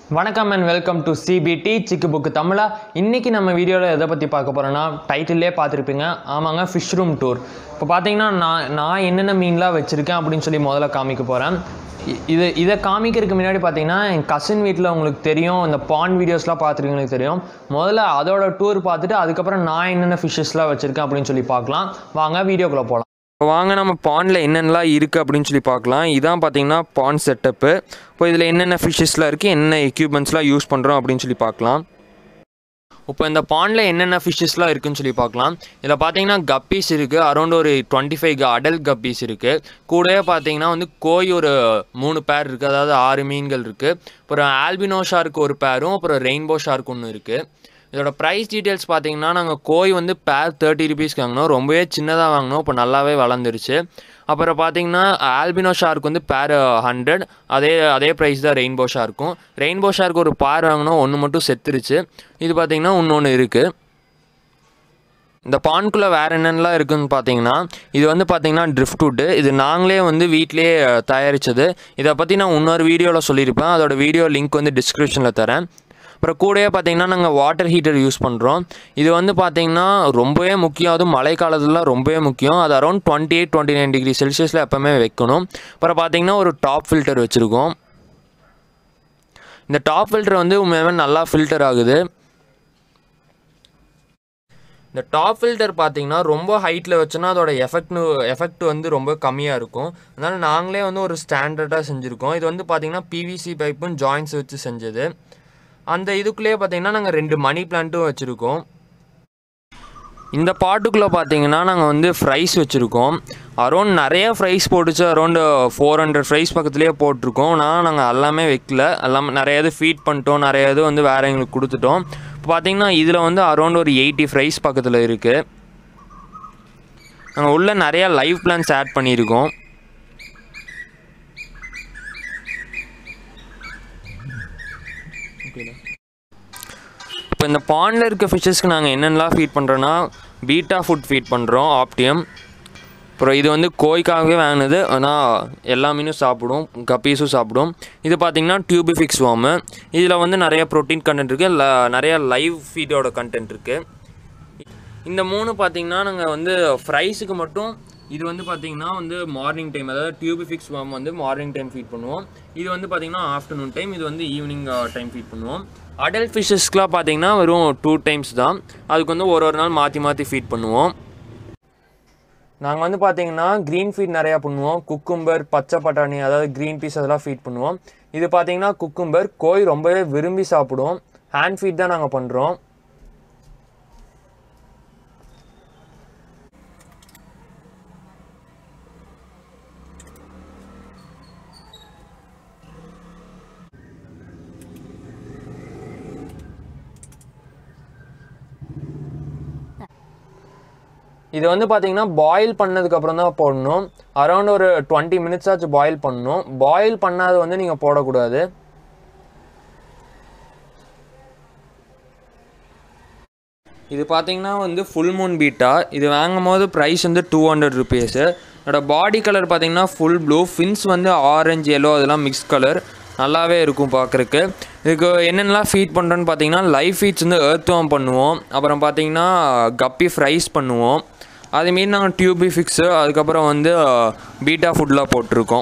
வணக்கம் and welcome to CBT Chikku Bukku தமிழா இன்னைக்கு நம்ம வீடியோவில் எதை பற்றி பார்க்க போகிறோன்னா டைட்டிலே பார்த்துருப்பீங்க ஆமாங்க ஃபிஷ் ரூம் டூர் இப்போ பார்த்தீங்கன்னா நான் நான் என்னென்ன மீன்லாம் வச்சுருக்கேன் அப்படின்னு சொல்லி முதல்ல காமிக்க போகிறேன் இது இதை காமிக்கிறதுக்கு முன்னாடி பார்த்தீங்கன்னா என் கசின் வீட்டில் உங்களுக்கு தெரியும் இந்த பாண்ட் வீடியோஸ்லாம் பார்த்துருக்கீங்களுக்கு தெரியும் முதல்ல அதோட டூர் பார்த்துட்டு அதுக்கப்புறம் நான் என்னென்ன ஃபிஷ்ஷஸ்லாம் வச்சுருக்கேன் அப்படின்னு சொல்லி பார்க்கலாம் வாங்க வீடியோக்குள்ளே போகலாம் இப்போ வாங்க நம்ம பாண்டில் என்னென்னலாம் இருக்குது அப்படின்னு சொல்லி பார்க்கலாம் இதான் பார்த்தீங்கன்னா பாண்ட் செட்டப்பு இப்போ இதில் என்னென்ன ஃபிஷ்ஷஸ்லாம் இருக்குது என்னென்ன எக்யூப்மெண்ட்ஸ்லாம் யூஸ் பண்ணுறோம் அப்படின்னு சொல்லி பார்க்கலாம் இப்போ இந்த பாண்டில் என்னென்ன ஃபிஷ்ஷஸ்லாம் இருக்குன்னு சொல்லி பார்க்கலாம் இதில் பார்த்தீங்கன்னா கப்பீஸ் இருக்குது அரௌண்ட் ஒரு டுவெண்ட்டி ஃபைவ் அடல்ட் கப்பீஸ் இருக்குது கூடவே பார்த்தீங்கன்னா வந்து கோய் ஒரு மூணு பேர் இருக்குது அதாவது ஆறு மீன்கள் இருக்குது அப்புறம் ஆல்பினோ ஷார்க் ஒரு பேரும் அப்புறம் ரெயின்போ ஷார்க் ஒன்று இருக்குது இதோட ப்ரைஸ் டீட்டெயில்ஸ் பார்த்தீங்கன்னா நாங்கள் கோய் வந்து பேர் தேர்ட்டி ருபீஸ்க்கு வாங்கினோம் ரொம்பவே சின்னதாக வாங்கினோம் இப்போ நல்லாவே வளர்ந்துருச்சு அப்புறம் பார்த்தீங்கன்னா ஆல்பினோ ஷார்க் வந்து பேர் ஹண்ட்ரட் அதே அதே ப்ரைஸ் தான் ரெயின்போ ஷார்க்கும் ரெயின்போ ஷார்க் ஒரு பேர் வாங்கினோம் ஒன்று மட்டும் செத்துருச்சு இது பார்த்தீங்கன்னா இன்னொன்று இருக்குது இந்த பான்குள்ளே வேறு என்னென்னலாம் இருக்குதுன்னு பார்த்தீங்கன்னா இது வந்து பார்த்தீங்கன்னா ட்ரிஃப்ட் வுட்டு இது நாங்களே வந்து வீட்டிலேயே தயாரித்தது இதை பற்றி நான் இன்னொரு வீடியோவில் சொல்லியிருப்பேன் அதோட வீடியோ லிங்க் வந்து டிஸ்கிரிப்ஷனில் தரேன் அப்புறம் கூடவே பார்த்தீங்கன்னா நாங்கள் வாட்டர் ஹீட்டர் யூஸ் பண்ணுறோம் இது வந்து பார்த்தீங்கன்னா ரொம்பவே முக்கியம் அதுவும் மழை காலத்துலலாம் ரொம்பவே முக்கியம் அது around twenty eight twenty nine degree செல்சியஸில் எப்போவுமே வைக்கணும் அப்புறம் பார்த்தீங்கன்னா ஒரு டாப் ஃபில்டர் வச்சுருக்கோம் இந்த டாப் ஃபில்டர் வந்து உண்மையாகவே நல்லா ஃபில்டர் ஆகுது இந்த டாப் ஃபில்டர் பார்த்தீங்கன்னா ரொம்ப ஹைட்டில் வச்சோன்னா அதோட எஃபெக்ட் எஃபெக்ட் வந்து ரொம்ப கம்மியாக இருக்கும் அதனால் நாங்களே வந்து ஒரு ஸ்டாண்டர்டாக செஞ்சுருக்கோம் இது வந்து பார்த்தீங்கன்னா பிவிசி பைப்பும் ஜாயின்ஸ் வச்சு செஞ்சது அந்த இதுக்குள்ளேயே பார்த்தீங்கன்னா நாங்கள் ரெண்டு மணி பிளான்ட்டும் வச்சுருக்கோம் இந்த பாட்டுக்குள்ளே பார்த்தீங்கன்னா நாங்கள் வந்து ஃப்ரைஸ் வச்சுருக்கோம் அரௌண்ட் நிறைய ஃப்ரைஸ் போட்டுச்சு அரௌண்டு ஃபோர் ஹண்ட்ரட் ஃப்ரைஸ் பக்கத்துலேயே போட்டிருக்கோம் ஆனால் நாங்கள் எல்லாமே வைக்கல எல்லாமே நிறைய இது ஃபீட் பண்ணிட்டோம் நிறைய இது வந்து வேறு எங்களுக்கு கொடுத்துட்டோம் இப்போ பார்த்தீங்கன்னா இதில் வந்து அரௌண்ட் ஒரு எயிட்டி ஃப்ரைஸ் பக்கத்தில் இருக்குது நாங்கள் உள்ள நிறைய லைவ் பிளான்ஸ் ஆட் பண்ணியிருக்கோம் இப்போ இந்த பாண்டில் இருக்க ஃபிஷ்ஷஸ்க்கு நாங்கள் என்னென்னலாம் ஃபீட் பண்ணுறோன்னா பீட்டா ஃபுட் ஃபீட் பண்ணுறோம் ஆப்டியம் அப்புறம் இது வந்து கோய்க்காகவே வாங்கினது ஆனால் எல்லா மீனும் சாப்பிடும் கப்பீஸும் சாப்பிடும் இது பார்த்திங்கன்னா டியூபிஃபிக்ஸ் வார்மு இதில் வந்து நிறைய ப்ரோட்டீன் கண்டென்ட் இருக்குது ல நிறைய லைவ் ஃபீடோட கண்டென்ட் இருக்குது இந்த மூணு பார்த்திங்கன்னா நாங்கள் வந்து ஃப்ரைஸுக்கு மட்டும் இது வந்து பார்த்திங்கன்னா வந்து மார்னிங் டைம் அதாவது டியூபிஃபிக்ஸ் வார்ம் வந்து மார்னிங் டைம் ஃபீட் பண்ணுவோம் இது வந்து பார்த்திங்கன்னா ஆஃப்டர்நூன் டைம் இது வந்து ஈவினிங் டைம் ஃபீட் பண்ணுவோம் அடல்ட் ஃபிஷ்ஷஸ்க்குலாம் பார்த்திங்கன்னா வெறும் டூ டைம்ஸ் தான் அதுக்கு வந்து ஒரு ஒரு நாள் மாற்றி மாற்றி ஃபீட் பண்ணுவோம் நாங்கள் வந்து பார்த்தீங்கன்னா க்ரீன் ஃபீட் நிறையா பண்ணுவோம் குக்கும்பர் பச்சை பட்டாணி அதாவது க்ரீன் பீஸ் அதெல்லாம் ஃபீட் பண்ணுவோம் இது பார்த்தீங்கன்னா குக்கும்பர் கோய் ரொம்பவே விரும்பி சாப்பிடும் ஹேண்ட் ஃபீட் தான் நாங்கள் பண்ணுறோம் இது வந்து பார்த்தீங்கன்னா பாயில் பண்ணதுக்கப்புறம் தான் போடணும் அரௌண்ட் ஒரு டுவெண்ட்டி மினிட்ஸ் ஆச்சு பாயில் பண்ணணும் பாயில் பண்ணாத வந்து நீங்கள் போடக்கூடாது இது பார்த்தீங்கன்னா வந்து ஃபுல் மூன் பீட்டா இது வாங்கும் போது ப்ரைஸ் வந்து டூ ஹண்ட்ரட் ருபீஸு இதோட பாடி கலர் பார்த்தீங்கன்னா ஃபுல் ப்ளூ ஃபின்ஸ் வந்து ஆரஞ்சு எல்லோ அதெல்லாம் மிக்ஸ் கலர் நல்லாவே இருக்கும் பார்க்குறக்கு இதுக்கு என்னென்னலாம் ஃபீட் பண்ணுறோன்னு பார்த்தீங்கன்னா லைவ் ஃபீட்ஸ் வந்து ஏர்த்வாம் பண்ணுவோம் அப்புறம் பார்த்தீங்கன்னா கப்பி ஃப்ரைஸ் பண்ணுவோம் அதேமாரி நாங்கள் டியூபி ஃபிக்ஸு அதுக்கப்புறம் வந்து பீட்டா ஃபுட்லாம் போட்டிருக்கோம்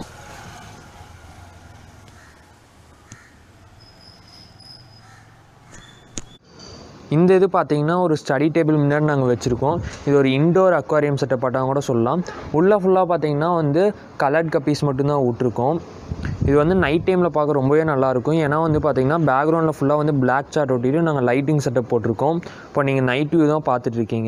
இந்த இது பார்த்தீங்கன்னா ஒரு ஸ்டடி டேபிள் முன்னாடி நாங்கள் வச்சுருக்கோம் இது ஒரு இன்டோர் அக்வாரியம் செட்டப் பட்டாங்க கூட சொல்லலாம் உள்ளே ஃபுல்லாக பார்த்தீங்கன்னா வந்து கலர்ட் கப்பீஸ் மட்டும்தான் விட்ருக்கோம் இது வந்து நைட் டைமில் பார்க்க ரொம்பவே நல்லாயிருக்கும் ஏன்னா வந்து பார்த்தீங்கன்னா பேக்ரவுண்டில் ஃபுல்லாக வந்து பிளாக் சார்ட் ஒட்டிட்டு நாங்கள் லைட்டிங் செட்டப் போட்டிருக்கோம் இப்போ நீங்கள் நைட் வியூ தான் பார்த்துட்ருக்கீங்க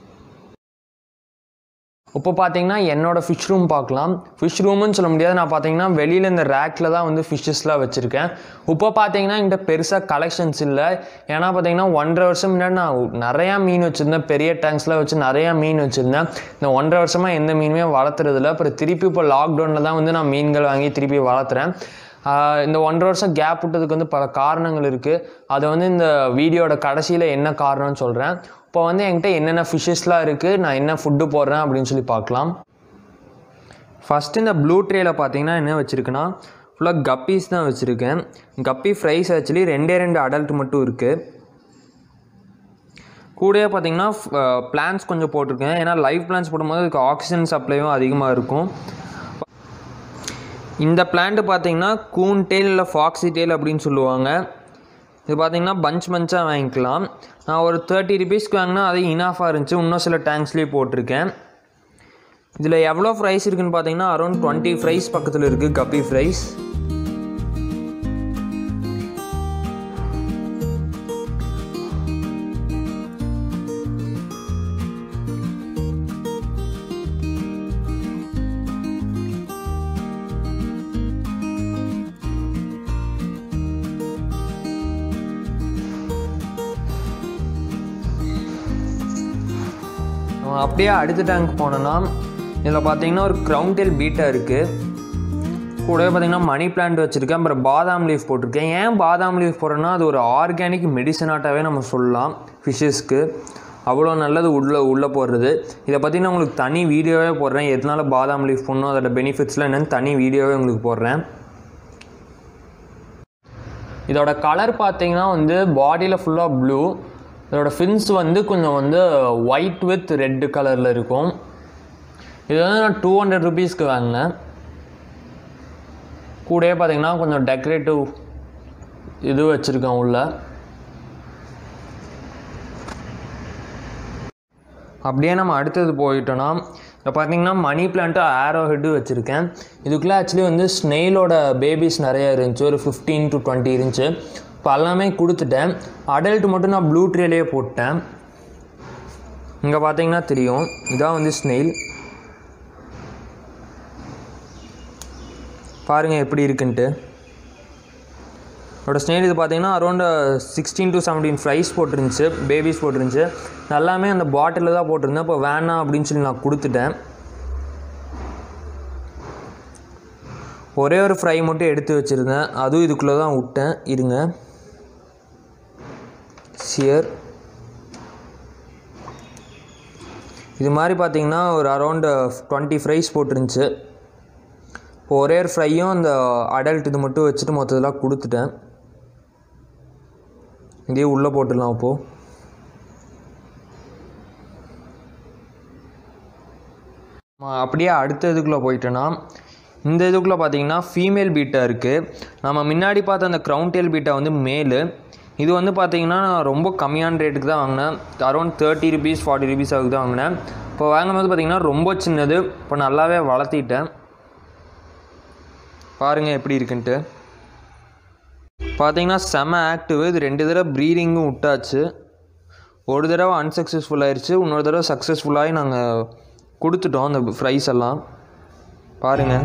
இப்போ பார்த்தீங்கன்னா என்னோட ஃபிஷ் ரூம் பார்க்கலாம் ஃபிஷ் ரூம்னு சொல்ல முடியாது நான் பார்த்தீங்கன்னா வெளியில் இந்த ரேக்கில் தான் வந்து ஃபிஷ்ஷஸ்லாம் வச்சுருக்கேன் இப்போ பார்த்தீங்கன்னா என்கிட்ட பெருசாக கலெக்ஷன்ஸ் இல்லை ஏன்னா பார்த்தீங்கன்னா ஒன்றரை வருஷம் முன்னாடி நான் நிறையா மீன் வச்சுருந்தேன் பெரிய டேங்க்ஸ்லாம் வச்சு நிறையா மீன் வச்சுருந்தேன் இந்த ஒன்றரை வருஷமாக எந்த மீனுமே வளர்த்துறதில்ல அப்புறம் திருப்பி இப்போ லாக்டவுனில் தான் வந்து நான் மீன்கள் வாங்கி திருப்பி வளர்த்துறேன் ஆஹ் இந்த ஒன்றரை வருஷம் கேப் விட்டதுக்கு வந்து பல காரணங்கள் இருக்குது அதை வந்து இந்த வீடியோட கடைசியில் என்ன காரணம்னு சொல்கிறேன் இப்போ வந்து என்கிட்ட என்னென்ன ஃபிஷ்ஷஸ்லாம் இருக்குது நான் என்ன ஃபுட்டு போடுறேன் அப்படின்னு சொல்லி பார்க்கலாம் ஃபஸ்ட்டு இந்த ப்ளூ ட்ரேயில் பார்த்தீங்கன்னா என்ன வச்சுருக்குன்னா ஃபுல்லாக கப்பீஸ் தான் வச்சுருக்கேன் கப்பி ஃப்ரைஸ் ஆக்சுவலி ரெண்டே ரெண்டு அடல்ட் மட்டும் இருக்குது கூடவே பார்த்தீங்கன்னா பிளான்ஸ் கொஞ்சம் போட்டிருக்கேன் ஏன்னா லைவ் பிளான்ஸ் போடும்போது அதுக்கு ஆக்சிஜன் சப்ளையும் அதிகமாக இருக்கும் இந்த பிளான்ட்டு பார்த்தீங்கன்னா கூன் டெயில் இல்லை ஃபாக்ஸி டெயில் அப்படின்னு சொல்லுவாங்க இது பார்த்தீங்கன்னா பஞ்ச் பஞ்சாக வாங்கிக்கலாம் நான் ஒரு தேர்ட்டி ருபீஸ்க்கு வாங்கினா அது இனாஃபாக இருந்துச்சு இன்னும் சில டேங்க்ஸ்லேயே போட்டிருக்கேன் இதில் எவ்வளோ ப்ரைஸ் இருக்குன்னு பார்த்தீங்கன்னா அரௌண்ட் டுவெண்ட்டி ஃப்ரைஸ் பக்கத்தில் இருக்குது கப்பி ஃப்ரைஸ் நம்ம அப்படியே அடுத்த டேங்க் போனோன்னா இதில் பார்த்தீங்கன்னா ஒரு க்ரௌன் டெயில் பீட்டா இருக்குது கூடவே பார்த்தீங்கன்னா மணி பிளான்ட் வச்சுருக்கேன் அப்புறம் பாதாம் லீஃப் போட்டிருக்கேன் ஏன் பாதாம் லீஃப் போடுறேன்னா அது ஒரு ஆர்கானிக் மெடிசனாட்டாகவே நம்ம சொல்லலாம் ஃபிஷ்ஷஸ்க்கு அவ்வளோ நல்லது உள்ளே உள்ளே போடுறது இதை பற்றி நான் உங்களுக்கு தனி வீடியோவே போடுறேன் எதனால பாதாம் லீஃப் போடணும் அதோட பெனிஃபிட்ஸ்லாம் என்னென்னு தனி வீடியோவே உங்களுக்கு போடுறேன் இதோட கலர் பார்த்தீங்கன்னா வந்து பாடியில் ஃபுல்லாக ப்ளூ இதோட ஃபின்ஸ் வந்து கொஞ்சம் வந்து ஒயிட் வித் ரெட் கலரில் இருக்கும் இது வந்து நான் டூ ஹண்ட்ரட் ருபீஸ்க்கு வாங்கினேன் கூடவே பார்த்தீங்கன்னா கொஞ்சம் டெக்கரேட்டிவ் இது வச்சுருக்கேன் உள்ள அப்படியே நம்ம அடுத்தது போயிட்டோன்னா இப்போ பார்த்தீங்கன்னா மணி பிளான்ட்டு ஆரோ ஹெட்டு வச்சுருக்கேன் இதுக்குள்ளே ஆக்சுவலி வந்து ஸ்னெயிலோட பேபிஸ் நிறைய இருந்துச்சு ஒரு ஃபிஃப்டீன் டு டுவெண்ட்டி இருந்துச்சு இப்போ எல்லாமே கொடுத்துட்டேன் அடல்ட் மட்டும் நான் ப்ளூ ட்ரேலேயே போட்டேன் இங்கே பார்த்தீங்கன்னா தெரியும் இதான் வந்து ஸ்னெயில் பாருங்கள் எப்படி இருக்குன்ட்டு அதோட ஸ்னேல் இது பார்த்தீங்கன்னா around sixteen to seventeen fries போட்டிருந்துச்சு பேபிஸ் போட்டிருந்துச்சு எல்லாமே அந்த பாட்டிலில் தான் போட்டிருந்தேன் இப்போ வேணாம் அப்படின்னு சொல்லி நான் கொடுத்துட்டேன் ஒரே ஒரு ஃப்ரை மட்டும் எடுத்து வச்சுருந்தேன் அதுவும் இதுக்குள்ளே தான் விட்டேன் இருங்க சியர் இது மாதிரி பார்த்தீங்கன்னா ஒரு அரௌண்ட் டுவெண்ட்டி ஃப்ரைஸ் போட்டிருந்துச்சு இப்போ ஒரே ஒரு ஃப்ரையும் அந்த அடல்ட் இது மட்டும் வச்சுட்டு மொத்தத்தெல்லாம் கொடுத்துட்டேன் இதே உள்ளே போட்டுடலாம் அப்போது அப்படியே அடுத்த இதுக்குள்ளே போயிட்டேன்னா இந்த இதுக்குள்ளே பார்த்தீங்கன்னா ஃபீமேல் பீட்டா இருக்குது நம்ம முன்னாடி பார்த்த அந்த க்ரௌன் டேல் பீட்டா வந்து மேலு இது வந்து பார்த்தீங்கன்னா நான் ரொம்ப கம்மியான ரேட்டுக்கு தான் வாங்கினேன் around thirty rupees forty rupees ஆகுது தான் வாங்கினேன் இப்போ வாங்கும்போது பார்த்தீங்கன்னா ரொம்ப சின்னது இப்போ நல்லாவே வளர்த்திட்டேன் பாருங்கள் எப்படி இருக்குன்ட்டு பார்த்தீங்கன்னா செம ஆக்டிவ் இது ரெண்டு தடவை ப்ரீடிங்கும் விட்டாச்சு ஒரு தடவை அன்சக்ஸஸ்ஃபுல் ஆயிடுச்சு இன்னொரு தடவை சக்ஸஸ்ஃபுல்லாகி நாங்கள் கொடுத்துட்டோம் அந்த ஃப்ரைஸ் எல்லாம் பாருங்கள்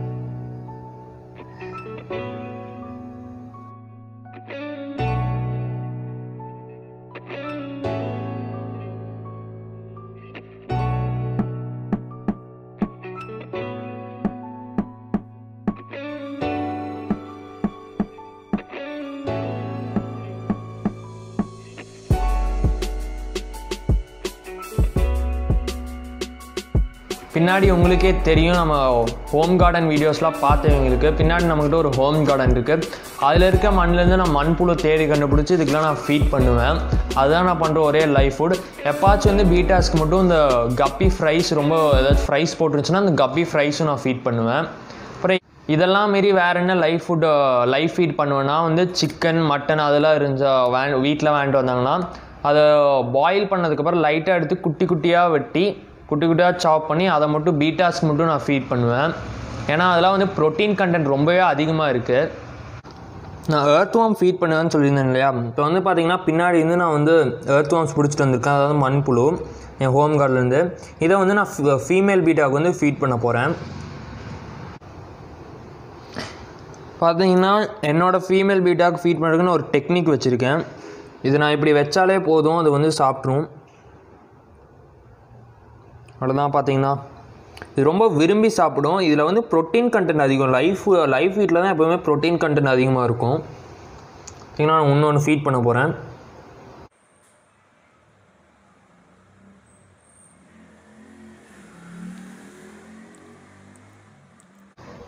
பின்னாடி உங்களுக்கே தெரியும் நம்ம ஹோம் கார்டன் வீடியோஸ்லாம் பார்த்தவங்களுக்கு பின்னாடி நம்மக்கிட்ட ஒரு ஹோம் கார்டன் இருக்குது அதில் இருக்க மண்ணிலேருந்து நான் மண்புழு தேடி கண்டுபிடிச்சி இதுக்கெலாம் நான் ஃபீட் பண்ணுவேன் அதுதான் நான் பண்ணுற ஒரே லைஃப் ஃபுட் எப்பாச்சும் வந்து பீட்டாஸ்க்கு மட்டும் இந்த கப்பி ஃப்ரைஸ் ரொம்ப ஏதாச்சும் ஃப்ரைஸ் போட்டுருச்சுன்னா அந்த கப்பி ஃப்ரைஸும் நான் ஃபீட் பண்ணுவேன் அப்புறம் இதெல்லாம் மாரி வேறு என்ன லைஃப் ஃபுட் லைஃப் ஃபீட் பண்ணுவேன்னா வந்து சிக்கன் மட்டன் அதெல்லாம் இருந்துச்சா வே வீட்டில் வாங்கிட்டு வந்தாங்கன்னா அதை பாயில் பண்ணதுக்கப்புறம் லைட்டாக எடுத்து குட்டி குட்டியாக வெட்டி குட்டி குட்டியாக சாப் பண்ணி அதை மட்டும் பீட்டாஸ்க்கு மட்டும் நான் ஃபீட் பண்ணுவேன் ஏன்னா அதெல்லாம் வந்து ப்ரோட்டீன் கண்டென்ட் ரொம்பவே அதிகமாக இருக்குது நான் எர்த் வார்ம் ஃபீட் பண்ணுவேன்னு சொல்லியிருந்தேன் இல்லையா இப்போ வந்து பார்த்தீங்கன்னா பின்னாடி இருந்து நான் வந்து எர்த் வார்ம்ஸ் பிடிச்சிட்டு வந்திருக்கேன் அதாவது மண்புழு என் ஹோம் கார்ட்லேருந்து இதை வந்து நான் ஃபீமேல் பீட்டாவுக்கு வந்து ஃபீட் பண்ண போகிறேன் பார்த்தீங்கன்னா என்னோடய ஃபீமேல் பீட்டாக்கு ஃபீட் பண்ணுறதுக்குன்னு ஒரு டெக்னிக் வச்சுருக்கேன் இது நான் இப்படி வச்சாலே போதும் அது வந்து சாப்பிட்ரும் அவ்வளோதான் பார்த்தீங்கன்னா இது ரொம்ப விரும்பி சாப்பிடும் இதில் வந்து ப்ரோட்டீன் கண்டென்ட் அதிகம் லைஃப் லைஃப் ஃபீட்டில் தான் எப்போவுமே ப்ரோட்டீன் கண்டென்ட் அதிகமாக இருக்கும் பார்த்தீங்கன்னா நான் இன்னொன்று ஃபீட் பண்ண போகிறேன்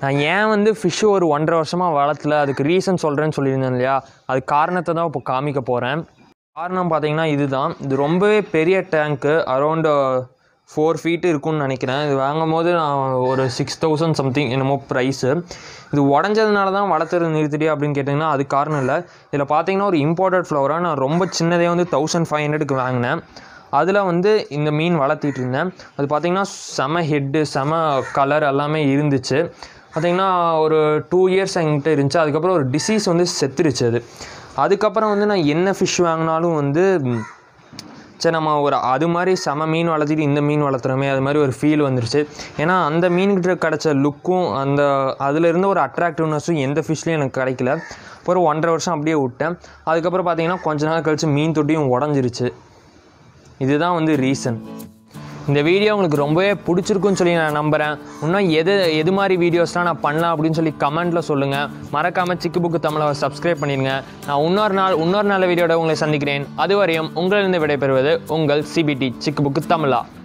நான் ஏன் வந்து ஃபிஷ்ஷு ஒரு ஒன்றரை வருஷமாக வளர்த்தல அதுக்கு ரீசன் சொல்கிறேன்னு சொல்லியிருந்தேன் இல்லையா அது காரணத்தை தான் இப்போ காமிக்க போகிறேன் காரணம் பார்த்தீங்கன்னா இதுதான் இது ரொம்பவே பெரிய டேங்க்கு அரௌண்டு ஃபோர் ஃபீட்டு இருக்கும்னு நினைக்கிறேன் இது வாங்கும் போது நான் ஒரு சிக்ஸ் தௌசண்ட் சம்திங் என்னமோ ப்ரைஸு இது உடஞ்சதுனால தான் வளர்த்துறது நிறுத்திட்டே அப்படின்னு கேட்டிங்கன்னா அது காரணம் இல்லை இதில் பார்த்தீங்கன்னா ஒரு இம்போர்ட்டட் ஃப்ளவராக நான் ரொம்ப சின்னதே வந்து தௌசண்ட் ஃபைவ் ஹண்ட்ரடுக்கு வாங்கினேன் அதில் வந்து இந்த மீன் வளர்த்திட்டு இருந்தேன் அது பார்த்திங்கன்னா செம ஹெட்டு செம கலர் எல்லாமே இருந்துச்சு பார்த்திங்கன்னா ஒரு டூ இயர்ஸ் என்கிட்ட இருந்துச்சு அதுக்கப்புறம் ஒரு டிசீஸ் வந்து செத்துருச்சு அது அதுக்கப்புறம் வந்து நான் என்ன ஃபிஷ் வாங்கினாலும் வந்து ம், சரி நம்ம ஒரு அது மாதிரி செம மீன் வளர்த்திட்டு இந்த மீன் வளர்த்துறோமே அது மாதிரி ஒரு ஃபீல் வந்துருச்சு ஏன்னா அந்த மீன்கிட்ட கிடச்ச லுக்கும் அந்த அதில் இருந்த ஒரு அட்ராக்டிவ்னஸும் எந்த ஃபிஷ்லேயும் எனக்கு கிடைக்கல ஒரு ஒன்றரை வருஷம் அப்படியே விட்டேன் அதுக்கப்புறம் பார்த்தீங்கன்னா கொஞ்ச நாள் கழிச்சு மீன் தொட்டியும் உடஞ்சிருச்சு இதுதான் வந்து ரீசன் இந்த வீடியோ உங்களுக்கு ரொம்பவே பிடிச்சிருக்குன்னு சொல்லி நான் நம்புகிறேன் இன்னும் எது எது மாதிரி வீடியோஸ்லாம் நான் பண்ணலாம் அப்படின்னு சொல்லி கமெண்ட்டில் சொல்லுங்கள் மறக்காமல் சிக்கு புக்கு தமிழை சப்ஸ்கிரைப் பண்ணிடுங்க நான் இன்னொரு நாள் இன்னொரு நல்ல வீடியோட உங்களை சந்திக்கிறேன் அதுவரையும் உங்களிருந்து விடைபெறுவது உங்கள் சிபிடி சிக்கு புக்கு தமிழா